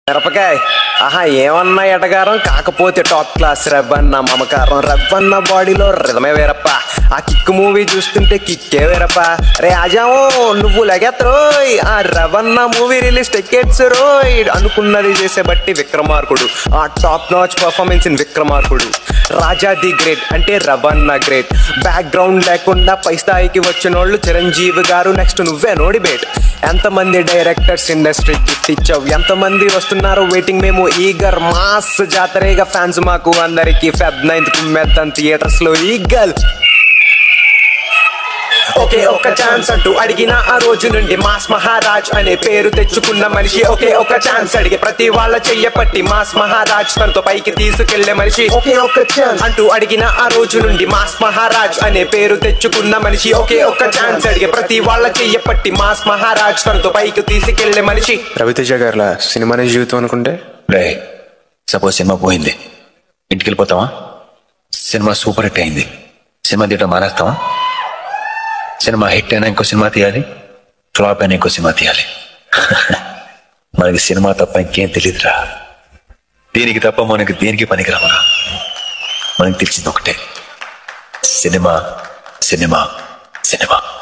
మిరపకాయ ఆహా ఏమన్నా ఎటగారం కాకపోతే టాప్ క్లాస్ రవ్వన్న మమకారం రవ్వన్న బాడీలో రిధమే వేరప్ప ఆ కిక్ మూవీ చూస్తుంటే కిక్కే వేరప్ప రే ఆజాము నువ్వు లగెత్తరోయ్ ఆ రవన్న మూవీ రిలీజ్ టికెట్స్ రోయ్ అనుకున్నది చేసే బట్టి విక్రమార్కుడు ఆ top notch performance in Vikramarkudu Raja the great అంటే రవన్న గ్రేట్ బ్యాక్గ్రౌండ్ లేకుండా పై స్థాయికి వచ్చిన వాళ్ళు చిరంజీవి గారు నెక్స్ట్ నువ్వే నోడి బేట్ ఎంతమంది డైరెక్టర్స్ ఇండస్ట్రీ గిఫ్ట్ ఇచ్చావు ఎంతమంది వస్తున్నారు వెయిటింగ్ మేము ఈగర్ మాస్ జాతరేగా ఫ్యాన్స్ మాకు అందరికి ఫెబ్ నైన్త్ కుమ్మెద్దాం థియేటర్స్ లో ఈగల్ ఒకే ఒక్క ఛాన్స్ అంటూ అడిగిన ఆ రోజు నుండి మాస్ మహారాజ్ అనే పేరు తెచ్చుకున్న మనిషి ఒకే ఒక్క ఛాన్స్ అడిగి ప్రతి వాళ్ళ చెయ్య పట్టి మాస్ మహారాజ్ తనతో పైకి తీసుకెళ్లే మనిషి ఒకే ఒక్క ఛాన్స్ అంటూ అడిగిన ఆ రోజు నుండి మాస్ మహారాజ్ అనే పేరు తెచ్చుకున్న మనిషి ఒకే ఒక్క ఛాన్స్ అడిగి ప్రతి వాళ్ళ చెయ్య పట్టి మాస్ మహారాజ్ తనతో పైకి తీసుకెళ్లే మనిషి రవితేజ గారిలా సినిమానే జీవితం అనుకుంటే రే సపోజ్ సినిమా పోయింది ఇంటికి వెళ్ళిపోతావా సినిమా సూపర్ హిట్ అయింది సినిమా తీయటం మానేస్తావా సినిమా హిట్ అయినా ఇంకో సినిమా తీయాలి ఫ్లాప్ అయినా ఇంకో సినిమా తీయాలి మనకి సినిమా తప్ప ఇంకేం తెలియదురా దీనికి తప్ప మనకి దేనికి పనికిరామరా మనకి తెలిసింది ఒకటే సినిమా సినిమా సినిమా